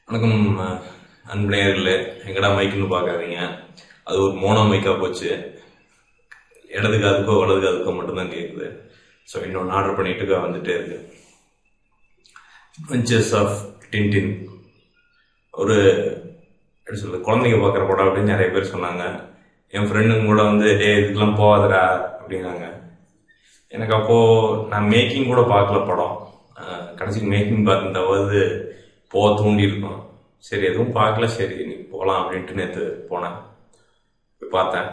வணக்கம் அஹ், அன்புநேயர்களே எங்கடா மைக்குன்னு பார்க்காதீங்க அது ஒரு மோனோ மைக்காக போச்சு இடது காதுக்கோ வலது காதுக்கோ மட்டும்தான் கேட்குது ஸோ இன்னொன்று ஆர்டர் பண்ணிட்டு வந்துட்டே இருக்கு அட்வென்ச்சர்ஸ் ஆஃப் டின்டின் ஒரு எப்படி சொல்றது குழந்தைங்க பார்க்குற படம் அப்படின்னு நிறைய பேர் சொன்னாங்க என் ஃப்ரெண்டுங்க கூட வந்து டே இதுக்கெல்லாம் போகாதடா அப்படின்னாங்க எனக்கு அப்போ நான் மேக்கிங் கூட பார்க்கல படம் அஹ் கடைசிக்கு மேக்கிங் பார்த்துட்டாவது போக தூண்டி இருக்கும் சரி எதுவும் பார்க்கல சரி நீ போகலாம் அப்படின்ட்டு நேற்று போனேன் போய் பார்த்தேன்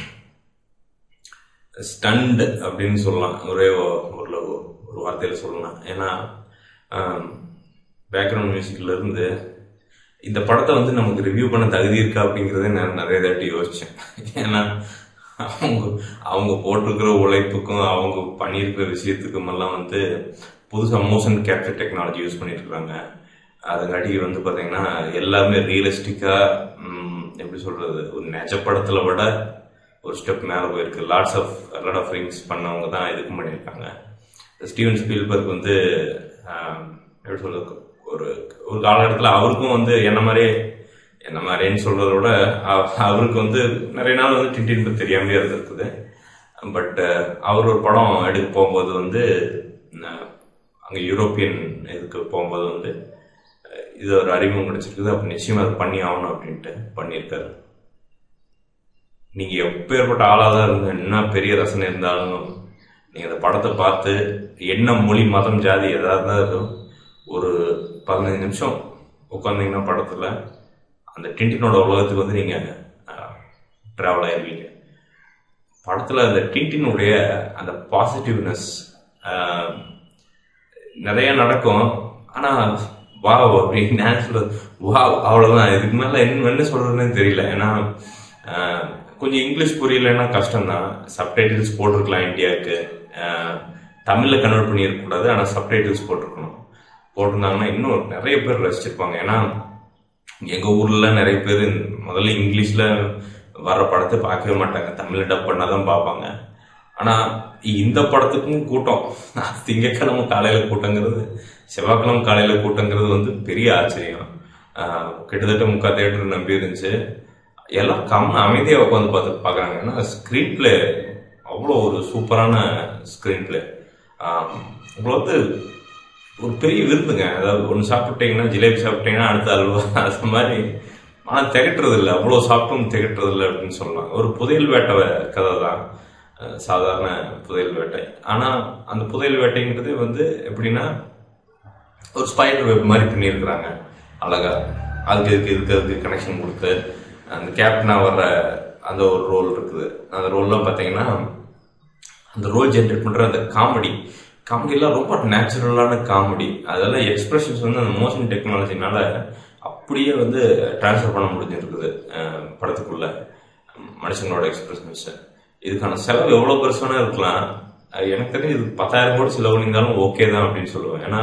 ஸ்டண்ட் அப்படின்னு சொல்லலாம் ஒரே ஒ- ஒரு ஒரு வார்த்தையில் சொல்லலாம் ஏன்னா பேக்ரவுண்ட் மியூசிக்ல இருந்து இந்த படத்தை வந்து நமக்கு ரிவ்யூ பண்ண தகுதி இருக்கா அப்படிங்கறதே நான் நிறைய தாட்டி யோசிச்சேன் ஏன்னா அவங்க அவங்க போட்டிருக்கிற உழைப்புக்கும் அவங்க பண்ணியிருக்கிற விஷயத்துக்கும் எல்லாம் வந்து புதுசா மோஷன் கேப்சர் டெக்னாலஜி யூஸ் பண்ணியிருக்காங்க அதுங்காட்டிக்கு வந்து பாத்தீங்கன்னா எல்லாமே ரியலிஸ்டிக்கா எப்படி சொல்றது ஒரு நெஜ படத்துல விட ஒரு ஸ்டெப் மேல போயிருக்கு lots of lot of rings பண்ணவங்க தான் இதுக்கும் பண்ணியிருக்காங்க ஸ்டீவன் ஸ்பீல்பர்க் வந்து ஆஹ், எப்படி சொல்றது ஒரு ஒரு காலகட்டத்தில் அவருக்கும் வந்து என்ன மாதிரியே என்ன மாதிரின்னு சொல்றத விட அவ- அவருக்கு வந்து நிறைய நாள் வந்து டின்டின் பத்தி தெரியாமலே இருந்திருக்குது பட் அவர் ஒரு படம் எடுக்க போகும்போது வந்து அஹ், அங்க யூரோப்பியன் இதுக்கு போகும்போது வந்து அஹ், இது ஒரு அறிமுகம் கிடைச்சிருக்குது அப்ப நிச்சயமா அது பண்ணி ஆகணும் அப்படின்ட்டு பண்ணியிருக்காரு நீங்க எப்பேற்பட்ட ஆளாதான் இருங்க என்ன பெரிய ரசனை இருந்தாலும் நீங்க அந்த படத்தை பார்த்து என்ன மொழி மதம் ஜாதி எதாவது இருந்தாலும் ஒரு பதினஞ்சு நிமிஷம் உட்காந்தீங்கன்னா படத்துல அந்த டிண்டினோட உலகத்துக்கு வந்து நீங்க டிராவல் ஆயிருவீங்க படத்துல அந்த டிண்டினுடைய அந்த பாசிட்டிவ்னஸ் நிறைய நடக்கும் ஆனா வாவ் அப்படின்னு நான் சொல்றது வாவ் அவ்வளவுதான் இதுக்கு மேல என்ன என்ன சொல்றதுன்னு தெரியல ஏன்னா ஆஹ், கொஞ்சம் இங்கிலீஷ் புரியலன்னா கஷ்டம்தான் சப்டைட்டில்ஸ் போட்டிருக்கலாம் இந்தியாவுக்கு ஆஹ், தமிழ்ல கன்வெர்ட் பண்ணியிருக்க கூடாது ஆனா சப்டைட்டில்ஸ் போட்டிருக்கணும் போட்டிருந்தாங்கன்னா இன்னும் நிறைய பேர் ரசிச்சிருப்பாங்க ஏன்னா எங்க ஊர்ல நிறைய பேர் முதல்ல இங்கிலீஷ்ல வர படத்தை பார்க்கவே மாட்டாங்க தமிழ்ல டப் பண்ணாதான் பார்ப்பாங்க ஆனா இந்த படத்துக்கும் கூட்டம் திங்கக்கிழமை காலையில கூட்டங்கிறது செவ்வாய்க்கிழமை காலையில கூட்டங்கிறது வந்து பெரிய ஆச்சரியம் ஆஹ் கிட்டத்தட்ட முக்கா தேட்டர் நம்பி இருந்துச்சு எல்லாம் கம்ம அமைதியா உட்காந்து பார்த்து பாக்குறாங்க ஏன்னா ஸ்கிரீன் பிளே அவ்வளோ ஒரு சூப்பரான ஸ்கிரீன் பிளே உங்களை வந்து ஒரு பெரிய விருந்துங்க அதாவது ஒன்று சாப்பிட்டீங்கன்னா ஜிலேபி சாப்பிட்டீங்கன்னா அடுத்த அல்வா அது மாதிரி ஆனால் திகட்டுறது இல்லை அவ்வளோ சாப்பிட்டும் திகட்டுறது இல்லை அப்படின்னு சொல்லலாம் ஒரு புதையல் வேட்டை கதை தான் அஹ் சாதாரண புதையல் வேட்டை ஆனால் அந்த புதையல் வேட்டைங்கிறது வந்து எப்படின்னா ஒரு ஸ்பைடர் வெப் மாதிரி பண்ணியிருக்கிறாங்க அழகா அதுக்கு இதுக்கு இதுக்கு அதுக்கு கனெக்ஷன் கொடுத்து அந்த கேப்டனா வர்ற அந்த ஒரு ரோல் இருக்குது அந்த ரோல்லாம் பார்த்தீங்கன்னா அந்த ரோல் ஜென்ரேட் பண்ற அந்த காமெடி காமெடியெல்லாம் ரொம்ப நேச்சுரலான காமெடி அதெல்லாம் எக்ஸ்பிரஷன்ஸ் வந்து அந்த மோஷன் டெக்னாலஜினால அப்படியே வந்து ட்ரான்ஸ்ஃபர் பண்ண முடிஞ்சிருக்குது அஹ், படத்துக்குள்ள மனுஷங்களோட எக்ஸ்பிரஷன்ஸ் இதுக்கான செலவு எவ்வளவு பெருசான இருக்கலாம் அஹ், எனக்கு தெரிஞ்சு இது பத்தாயிரம் கோடி செலவு பண்ணியிருந்தாலும் ஓகே தான் அப்படின்னு சொல்லுவேன் ஏன்னா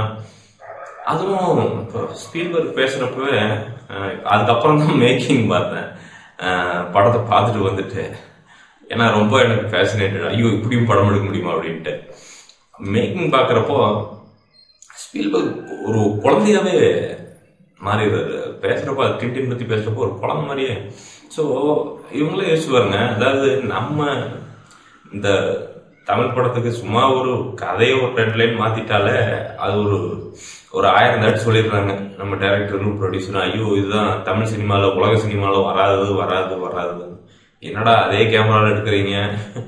அதுவும் இப்போ ஸ்பீல்பர்க் பேசுறப்பவே அஹ், அதுக்கப்புறம் தான் மேக்கிங் பார்த்தேன் அஹ், படத்தை பார்த்துட்டு வந்துட்டு ஏன்னா ரொம்ப எனக்கு ஃபேசினேட்டட் ஐயோ இப்படியும் படம் எடுக்க முடியுமா அப்படின்ட்டு மேக்கிங் பார்க்குறப்போ ஸ்பீல்பர்க் ஒரு குழந்தையாவே மாறிடுறாரு பேசுறப்ப டின்டின் பத்தி பேசுறப்போ ஒரு குழந்தை மாதிரியே ஸோ இவங்களே யோசிச்சு பாருங்க அதாவது நம்ம இந்த தமிழ் படத்துக்கு சும்மா ஒரு கதையை ஒரு ரெண்டு லைன் மாத்திட்டாலே அது ஒரு ஒரு ஆயிரம் தாட்டி சொல்லிடுறாங்க நம்ம டைரக்டரும் ப்ரொடியூசரும் ஐயோ இதுதான் தமிழ் சினிமால உலக சினிமால வராது வராது வராது என்னடா அதே கேமரால எடுக்கிறீங்க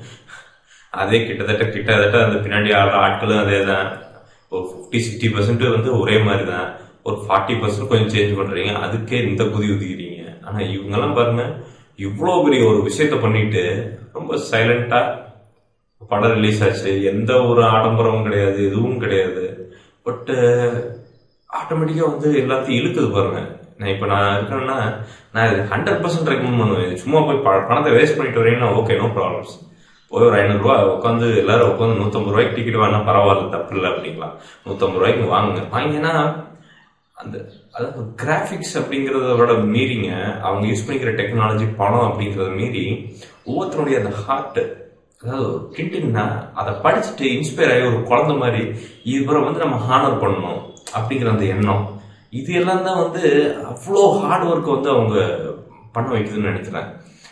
அதே கிட்டத்தட்ட கிட்டத்தட்ட அந்த பின்னாடி ஆடுற ஆட்களும் அதே தான் ஒரு ஃபிஃப்டி சிக்ஸ்டி பர்சன்ட் வந்து ஒரே மாதிரி தான் ஒரு ஃபார்ட்டி பர்சன்ட் கொஞ்சம் சேஞ்ச் பண்றீங்க அதுக்கே இந்த குதி உதிக்கிறீங்க ஆனா இவங்கெல்லாம் பாருங்க இவ்வளோ பெரிய ஒரு விஷயத்த பண்ணிட்டு ரொம்ப சைலண்டா படம் ரிலீஸ் ஆச்சு எந்த ஒரு ஆடம்பரமும் கிடையாது எதுவும் கிடையாது பட் ஆட்டோமேட்டிக்கா வந்து எல்லாத்தையும் இழுக்குது பாருங்க நான் இப்ப நான் இருக்கேன்னா நான் இது ஹண்ட்ரட் பர்சன்ட் ரெக்கமெண்ட் பண்ணுவேன் சும்மா போய் ப- பணத்தை வேஸ்ட் பண்ணிட்டு வரீங்கன்னா ஓகே நோ ப்ராப்ளம்ஸ் போய் ஒரு ஐநூறுரூவா உட்காந்து எல்லாரும் உட்காந்து நூற்றம்பது ரூபாய்க்கு டிக்கெட் வாங்கினா பரவாயில்ல தப்பு இல்லை அப்படிங்களா நூற்றம்பது ரூபாய்க்கு வாங்குங்க வாங்கினா அந்த அதாவது கிராஃபிக்ஸ் அப்படிங்கறத விட மீறிங்க அவங்க யூஸ் பண்ணிக்கிற டெக்னாலஜி பணம் அப்படிங்கறத மீறி ஒவ்வொருத்தருடைய அந்த ஹார்ட் அதாவது ஒரு கிண்டின்னா அதை படிச்சுட்டு இன்ஸ்பயர் ஆகி ஒரு குழந்தை மாதிரி இவரை வந்து நம்ம ஹானர் பண்ணணும் அப்படிங்கிற அந்த எண்ணம் இது எல்லாம் தான் வந்து அவ்வளோ ஹார்ட் ஒர்க் வந்து அவங்க பண்ண வைக்குதுன்னு நினைக்கிறேன்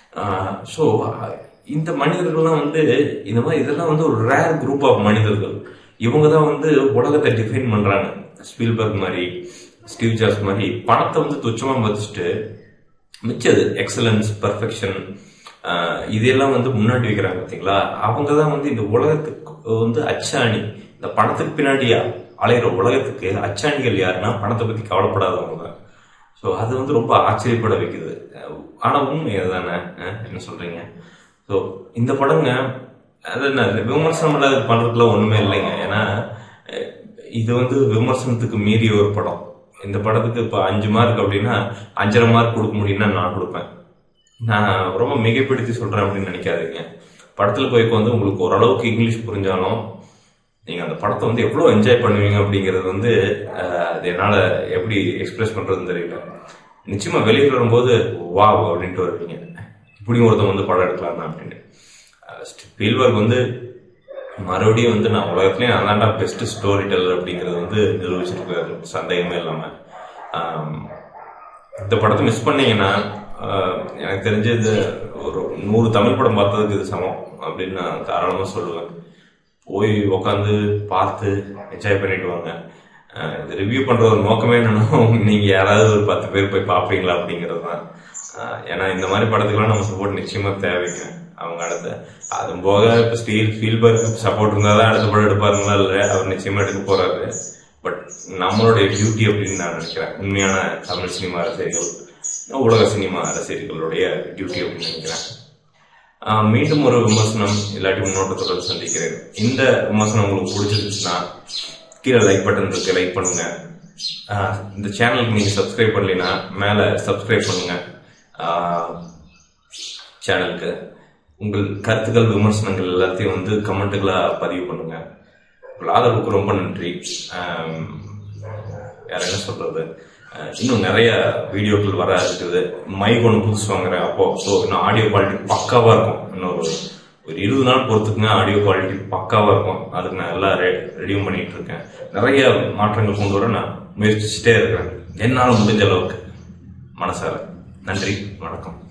ஸோ இந்த மனிதர்கள்லாம் வந்து இந்த மாதிரி இதெல்லாம் வந்து ஒரு ரேர் குரூப் ஆஃப் மனிதர்கள் இவங்க தான் வந்து உலகத்தை டிஃபைன் பண்றாங்க ஸ்பீல்பர்க் மாதிரி ஸ்டீவ் ஜாஸ் மாதிரி பணத்தை வந்து துச்சமா மதிச்சுட்டு மிச்சது எக்ஸலன்ஸ் பர்ஃபெக்ஷன் இதெல்லாம் வந்து முன்னாடி வைக்கிறாங்க பார்த்தீங்களா அவங்க தான் வந்து இந்த உலகத்துக்கு வந்து அச்சாணி இந்த பணத்துக்கு பின்னாடி அலையிற உலகத்துக்கு அச்சாணிகள் யாருன்னா பணத்தை பத்தி கவலைப்படாதவங்க ஸோ அது வந்து ரொம்ப ஆச்சரியப்பட வைக்குது ஆனா உண்மை தானே என்ன சொல்றீங்க ஸோ இந்த படங்க அது என்ன விமர்சனம் இல்லாத பண்றதுக்குலாம் ஒண்ணுமே இல்லைங்க ஏன்னா அஹ், இது வந்து விமர்சனத்துக்கு மீறிய ஒரு படம் இந்த படத்துக்கு இப்போ அஞ்சு மார்க் அப்படின்னா அஞ்சரை மார்க் கொடுக்க முடியும்னா நான் கொடுப்பேன் நான் ரொம்ப மிகைப்படுத்தி சொல்றேன் அப்படின்னு நினைக்காதீங்க படத்துல போய் வந்து உங்களுக்கு ஓரளவுக்கு இங்கிலீஷ் புரிஞ்சாலும் நீங்க அந்த படத்தை வந்து எவ்வளவு என்ஜாய் பண்ணுவீங்க அப்படிங்கிறது வந்து அஹ், அது என்னால எப்படி எக்ஸ்பிரஸ் பண்றதுன்னு தெரியல நிச்சயமா வெளியே வரும்போது வா அப்படின்ட்டு வருவீங்க இப்படியும் ஒருத்தன் வந்து படம் எடுக்கலாம் அப்படின்னு ஸ்பீல்பர்க் வந்து மறுபடியும் வந்து நான் உலகத்துலயும் அதான்டா பெஸ்ட் ஸ்டோரி டெல்லர் அப்படிங்கறது வந்து நிரூபிச்சிருக்காரு சந்தேகமே இல்லாம ஆம், இந்த படத்தை மிஸ் பண்ணீங்கன்னா ஆஹ், எனக்கு தெரிஞ்சு இது ஒரு நூறு தமிழ் படம் பார்த்ததுக்கு இது சமம் அப்படின்னு நான் தாராளமா சொல்லுவேன் போய் உட்காந்து பார்த்து என்ஜாய் பண்ணிட்டு வாங்க ஆஹ், இது ரிவ்யூ பண்ற ஒரு நோக்கமே என்னன்னா நீங்க யாராவது ஒரு பத்து பேர் போய் பார்ப்பீங்களா அப்படிங்கிறது தான் ஆஹ், ஏன்னா இந்த மாதிரி படத்துக்குலாம் நம்ம சப்போர்ட் நிச்சயமா தேவைங்க அவங்க அடுத்த அதுவும் போக இப்ப ஸ்டீல் ஃபீல்பர்க் சப்போர்ட் இருந்தாதான் அடுத்த படம் எடுப்பாருங்களா இல்ல அவர் நிச்சயமா எடுக்க போறாரு பட் நம்மளுடைய டியூட்டி அப்படின்னு நான் நினைக்கிறேன் உண்மையான தமிழ் சினிமா ரசிகர்கள் உலக சினிமா ரசிகர்களுடைய டியூட்டி அப்படின்னு நினைக்கிறேன் ஆஹ் மீண்டும் ஒரு விமர்சனம் இல்லாட்டி முன்னோட்டத்தோட சந்திக்கிறேன் இந்த விமர்சனம் உங்களுக்கு பிடிச்சிருந்துச்சுன்னா கீழே லைக் பட்டன் இருக்கு லைக் பண்ணுங்க ஆஹ் இந்த சேனலுக்கு நீங்க சப்ஸ்கிரைப் பண்ணலைன்னா மேல சப்ஸ்கிரைப் பண்ணுங்க ஆஹ் சேனலுக்கு உங்கள் கருத்துக்கள் விமர்சனங்கள் எல்லாத்தையும் வந்து கமெண்ட்டுகளா பதிவு பண்ணுங்க உங்கள் ஆதரவுக்கு ரொம்ப நன்றி ஆம், வேற என்ன சொல்றது அஹ், இன்னும் நிறைய வீடியோக்கள் வர இருக்குது மைக் ஒன்று புதுசு வாங்குறேன் அப்போ ஸோ இன்னும் ஆடியோ குவாலிட்டி பக்காவா இருக்கும் இன்னும் ஒரு ஒரு இருபது நாள் பொறுத்துக்குங்க ஆடியோ குவாலிட்டி பக்காவா இருக்கும் அதுக்கு நான் எல்லாம் ரெடியும் பண்ணிட்டு இருக்கேன் நிறைய மாற்றங்கள் கொண்டு வர நான் முயற்சிச்சுட்டே இருக்கிறேன் என்னால் முடிஞ்ச அளவுக்கு மனசார நன்றி வணக்கம்